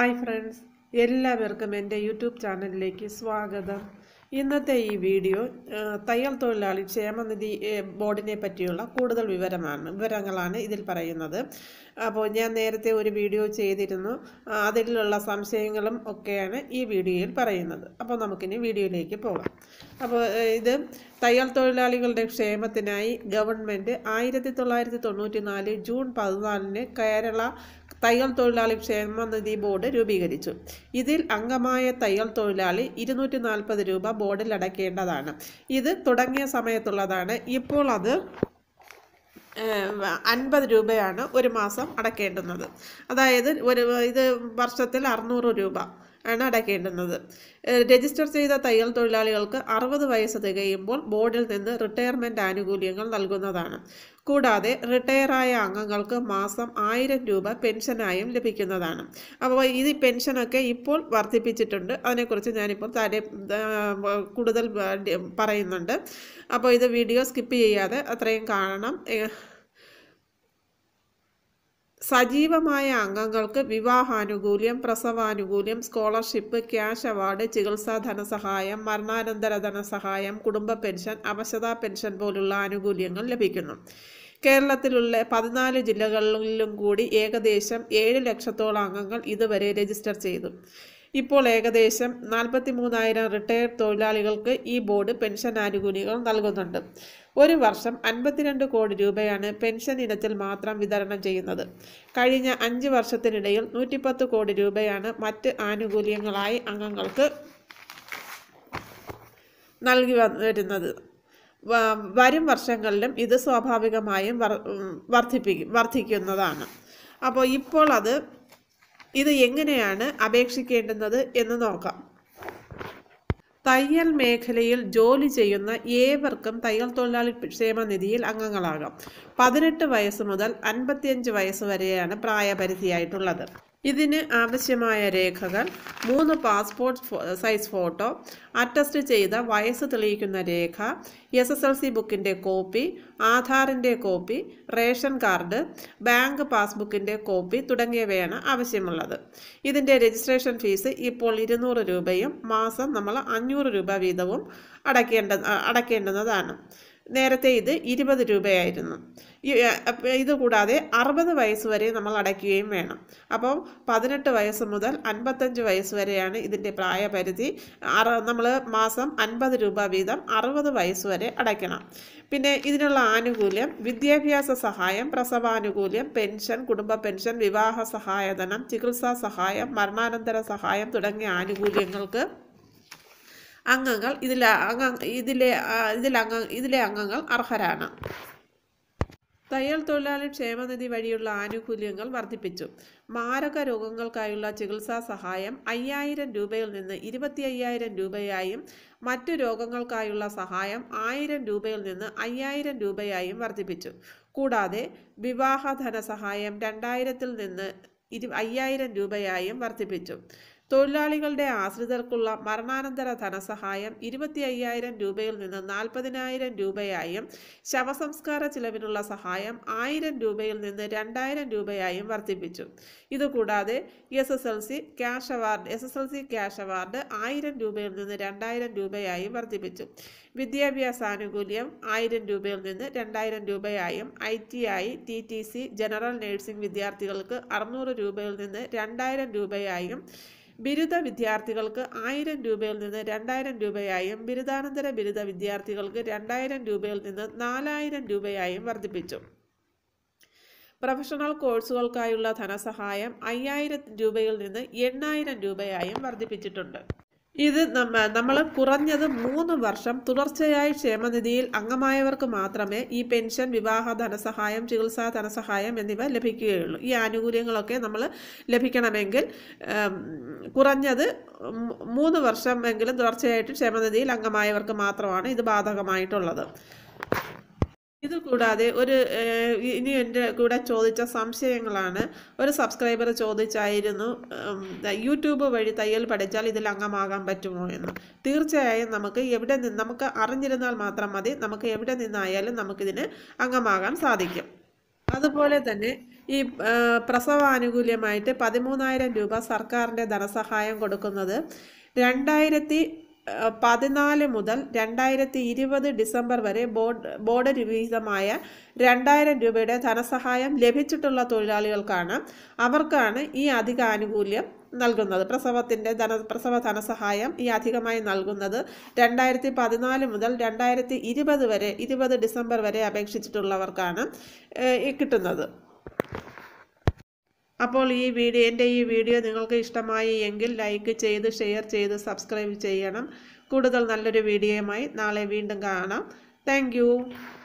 hi friends എല്ലാവർക്കും എൻ്റെ YouTube ചാനലിലേക്ക് സ്വാഗതം ഇന്നത്തെ ഈ വീഡിയോ ആ, തയ്യൽ തൊഴിലാളി ക്ഷേമനിധി ഏ, ബോർഡിനെ പറ്റിയുള്ള കൂടുതൽ വിവരമാണ് വിവരങ്ങളാണ് ഇതിൽ പറയുന്നത് അപ്പോൾ ഞാൻ നേരത്തെ ഒരു വീഡിയോ ചെയ്തിരുന്നു ആ, അതിലുള്ള സംശയങ്ങളും ഒക്കെയാണ് ഈ വീഡിയോയിൽ പറയുന്നത് അപ്പോൾ നമുക്കിനി വീഡിയോയിലേക്ക് പോകാം അപ്പോൾ ഏ, ഇത് തയ്യൽ തൊഴിലാളികളുടെ ക്ഷേമത്തിനായി ഗവൺമെൻറ് ആയിരത്തി തൊള്ളായിരത്തി തൊണ്ണൂറ്റി നാല് ജൂൺ പതിനാലിന് കേരള തയ്യൽ തൊഴിലാളി ക്ഷേമനിധി ബോർഡ് രൂപീകരിച്ചു ഇതിൽ അംഗമായ തയ്യൽ തൊഴിലാളി ഇരുന്നൂറ്റി നാൽപ്പത് രൂപ ബോർഡിൽ അടയ്ക്കേണ്ടതാണ് ഇത് തുടങ്ങിയ സമയത്തുള്ളതാണ് ഇപ്പോൾ അത് അൻപത് രൂപയാണ് ഒരു മാസം അടയ്ക്കേണ്ടുന്നത് അതായത് ഒരു ഇത് വർഷത്തിൽ അറുന്നൂറ് രൂപ ആണ് അടയ്ക്കേണ്ടുന്നത് ഏഹ് രജിസ്റ്റർ ചെയ്ത തയ്യൽ തൊഴിലാളികൾക്ക് അറുപത് വയസ്സ് തികയുമ്പോൾ ബോർഡിൽ നിന്ന് റിട്ടയർമെൻറ്റ് ആനുകൂല്യങ്ങൾ നൽകുന്നതാണ് കൂടാതെ റിട്ടയറായ അംഗങ്ങൾക്ക് മാസം ആയിരം രൂപ പെൻഷനായും ലഭിക്കുന്നതാണ് അപ്പോൾ ഇത് ഈ പെൻഷനൊക്കെ ഇപ്പോൾ വർദ്ധിപ്പിച്ചിട്ടുണ്ട് അതിനെക്കുറിച്ച് ഞാനിപ്പോൾ താഴെ ആ, കൂടുതൽ ആ, ഡി- പറയുന്നുണ്ട് അപ്പോൾ ഇത് വീഡിയോ സ്കിപ്പ് ചെയ്യാതെ അത്രയും കാണണം ഏഹ് സജീവമായ അംഗങ്ങൾക്ക് വിവാഹാനുകൂല്യം പ്രസവാനുകൂല്യം സ്കോളർഷിപ്പ് ക്യാഷ് അവാർഡ് ചികിത്സാ ധനസഹായം മരണാനന്തര ധനസഹായം കുടുംബ പെൻഷൻ അവശതാ പെൻഷൻ പോലുള്ള ആനുകൂല്യങ്ങൾ ലഭിക്കുന്നു കേരളത്തിലുള്ള പതിനാല് ജില്ലകളിലും കൂടി ഏകദേശം ഏഴ് ലക്ഷത്തോളം അംഗങ്ങൾ ഇതുവരെ രജിസ്റ്റർ ചെയ്തു ഇപ്പോൾ ഏകദേശം നാൽപ്പത്തി മൂന്നായിരം റിട്ടയർഡ് തൊഴിലാളികൾക്ക് ഈ ബോർഡ് പെൻഷൻ ആനുകൂല്യങ്ങൾ നൽകുന്നുണ്ട് ഒരു വർഷം അൻപത്തിരണ്ട് കോടി രൂപയാണ് പെൻഷൻ ഇനത്തിൽ മാത്രം വിതരണം ചെയ്യുന്നത് കഴിഞ്ഞ അഞ്ച് വർഷത്തിനിടയിൽ നൂറ്റിപ്പത്ത് കോടി രൂപയാണ് മറ്റ് ആനുകൂല്യങ്ങളായി അംഗങ്ങൾക്ക് നൽകി വ- വരുന്നത് വ- വരും വർഷങ്ങളിലും ഇത് സ്വാഭാവികമായും വർ ഉം, വർദ്ധിപ്പിക്കും വർദ്ധിക്കുന്നതാണ് അപ്പോൾ ഇപ്പോൾ അത് ഇത് എങ്ങനെയാണ് അപേക്ഷിക്കേണ്ടുന്നത് എന്ന് നോക്കാം തയ്യൽ മേഖലയിൽ ജോലി ചെയ്യുന്ന ഏവർക്കും തയ്യൽ തൊഴിലാളി ക്ഷേമനിധിയിൽ അംഗങ്ങളാകാം പതിനെട്ട് വയസ്സ് മുതൽ അൻപത്തിയഞ്ച് വയസ്സ് വരെയാണ് പ്രായപരിധിയായിട്ടുള്ളത് ഇതിന് ആവശ്യമായ രേഖകൾ മൂന്ന് പാസ്പോർട്ട് ഫോ- സൈസ് ഫോട്ടോ അറ്റസ്റ്റ് ചെയ്ത വയസ്സ് തെളിയിക്കുന്ന രേഖ എസ് എസ് എൽ സി ബുക്കിൻ്റെ കോപ്പി ആധാറിൻ്റെ കോപ്പി റേഷൻ കാർഡ് ബാങ്ക് പാസ്ബുക്കിൻ്റെ കോപ്പി തുടങ്ങിയവയാണ് ആവശ്യമുള്ളത് ഇതിൻ്റെ രജിസ്ട്രേഷൻ ഫീസ് ഇപ്പോൾ ഇരുന്നൂറ് രൂപയും മാസം നമ്മൾ അഞ്ഞൂറ് രൂപ വീതവും അടയ്ക്കേണ്ട അടയ്ക്കേണ്ടുന്നതാണ് നേരത്തെ ഇത് ഇരുപത് രൂപയായിരുന്നു ഈ- അപ്പ- ഇത് കൂടാതെ അറുപത് വയസ്സ് വരെ നമ്മൾ അടയ്ക്കുകയും വേണം അപ്പോൾ പതിനെട്ട് വയസ്സ് മുതൽ അൻപത്തഞ്ച് വയസ്സ് വരെയാണ് ഇതിൻ്റെ പ്രായപരിധി അറ നമ്മൾ മാസം അൻപത് രൂപ വീതം അറുപത് വയസ്സ് വരെ അടയ്ക്കണം പിന്നെ ഇതിനുള്ള ആനുകൂല്യം വിദ്യാഭ്യാസ സഹായം പ്രസവാനുകൂല്യം പെൻഷൻ കുടുംബ പെൻഷൻ വിവാഹ സഹായധനം ചികിത്സാ സഹായം മരണാനന്തര സഹായം തുടങ്ങിയ ആനുകൂല്യങ്ങൾക്ക് അംഗങ്ങൾ ഇതിലെ അംഗ ഇതിലെ ആ, ഇതിലെ അംഗ ഇതിലെ അംഗങ്ങൾ അർഹരാണ് തയ്യൽ തൊഴിലാളി ക്ഷേമനിധി വഴിയുള്ള ആനുകൂല്യങ്ങൾ വർദ്ധിപ്പിച്ചു മാരക രോഗങ്ങൾക്കായുള്ള ചികിത്സാ സഹായം അയ്യായിരം രൂപയിൽ നിന്ന് ഇരുപത്തി അയ്യായിരം രൂപയായും മറ്റു രോഗങ്ങൾക്കായുള്ള സഹായം ആയിരം രൂപയിൽ നിന്ന് അയ്യായിരം രൂപയായും വർദ്ധിപ്പിച്ചു കൂടാതെ വിവാഹ ധനസഹായം രണ്ടായിരത്തിൽ നിന്ന് ഇരു അയ്യായിരം രൂപയായും വർദ്ധിപ്പിച്ചു തൊഴിലാളികളുടെ ആശ്രിതർക്കുള്ള മരണാനന്തര ധനസഹായം ഇരുപത്തി അയ്യായിരം രൂപയിൽ നിന്ന് നാൽപ്പതിനായിരം രൂപയായും ശവസംസ്കാര ചിലവിനുള്ള സഹായം ആയിരം രൂപയിൽ നിന്ന് രണ്ടായിരം രൂപയായും വർദ്ധിപ്പിച്ചു ഇതുകൂടാതെ S S L C cash award S S L C cash award ആയിരം രൂപയിൽ നിന്ന് രണ്ടായിരം രൂപയായും വർദ്ധിപ്പിച്ചു വിദ്യാഭ്യാസ ആനുകൂല്യം ആയിരം രൂപയിൽ നിന്ന് രണ്ടായിരം രൂപയായും I T I T T C general nursing വിദ്യാർത്ഥികൾക്ക് അറുന്നൂറ് രൂപയിൽ നിന്ന് രണ്ടായിരം രൂപയായും ബിരുദ വിദ്യാർത്ഥികൾക്ക് ആയിരം രൂപയിൽ നിന്ന് രണ്ടായിരം രൂപയായും ബിരുദാനന്തര ബിരുദ വിദ്യാർത്ഥികൾക്ക് രണ്ടായിരം രൂപയിൽ നിന്ന് നാലായിരം രൂപയായും വർദ്ധിപ്പിച്ചു പ്രൊഫഷണൽ കോഴ്സുകൾക്കായുള്ള ധനസഹായം അയ്യായിരം രൂപയിൽ നിന്ന് എണ്ണായിരം രൂപയായും വർദ്ധിപ്പിച്ചിട്ടുണ്ട് ഇത് നമ്മ നമ്മൾ കുറഞ്ഞത് മൂന്ന് വർഷം തുടർച്ചയായി ക്ഷേമനിധിയിൽ അംഗമായവർക്ക് മാത്രമേ ഈ പെൻഷൻ വിവാഹ ധനസഹായം ചികിത്സാ ധനസഹായം എന്നിവ ലഭിക്കുകയുള്ളൂ ഈ ആനുകൂല്യങ്ങളൊക്കെ നമ്മൾ ലഭിക്കണമെങ്കിൽ ഉം, കുറഞ്ഞത് മൂ- മൂന്ന് വർഷം എങ്കിലും തുടർച്ചയായിട്ട് ക്ഷേമനിധിയിൽ അംഗമായവർക്ക് മാത്രമാണ് ഇത് ബാധകമായിട്ടുള്ളത് ഇത് കൂടാതെ ഒരു ഏഹ്, ഇനി എൻ്റെ കൂടെ ചോദിച്ച സംശയങ്ങളാണ് ഒരു സബ്സ്ക്രൈബർ ചോദിച്ചായിരുന്നു ഉം, യൂട്യൂബ് വഴി തയ്യൽ പഠിച്ചാൽ ഇതിൽ അംഗമാകാൻ പറ്റുമോ എന്ന് തീർച്ചയായും നമുക്ക് എവിടെ നിന്ന് നമുക്ക് അറിഞ്ഞിരുന്നാൽ മാത്രം മതി നമുക്ക് എവിടെ നിന്നായാലും നമുക്കിതിന് അംഗമാകാൻ സാധിക്കും അതുപോലെ തന്നെ ഈ ആ, പ്രസവാനുകൂല്യമായിട്ട് പതിമൂന്നായിരം രൂപ സർക്കാരിൻ്റെ ധനസഹായം കൊടുക്കുന്നത് രണ്ടായിരത്തി ആ, പതിനാല് മുതൽ രണ്ടായിരത്തി ഇരുപത് ഡിസംബർ വരെ ബോർഡ് ബോർഡ് വിഹിതമായ രണ്ടായിരം രൂപയുടെ ധനസഹായം ലഭിച്ചിട്ടുള്ള തൊഴിലാളികൾക്കാണ് അവർക്കാണ് ഈ അധിക ആനുകൂല്യം നൽകുന്നത് പ്രസവത്തിൻ്റെ ധന പ്രസവ ധനസഹായം ഈ അധികമായി നൽകുന്നത് രണ്ടായിരത്തി പതിനാല് മുതൽ രണ്ടായിരത്തി ഇരുപത് വരെ ഇരുപത് ഡിസംബർ വരെ അപേക്ഷിച്ചിട്ടുള്ളവർക്കാണ് ഏഹ്, ഈ കിട്ടുന്നത് അപ്പോൾ ഈ വീഡിയോ എൻ്റെ ഈ വീഡിയോ നിങ്ങൾക്ക് ഇഷ്ടമായി എങ്കിൽ ലൈക്ക് ചെയ്ത് ഷെയർ ചെയ്ത് സബ്സ്ക്രൈബ് ചെയ്യണം കൂടുതൽ നല്ലൊരു വീഡിയോയുമായി നാളെ വീണ്ടും കാണാം താങ്ക്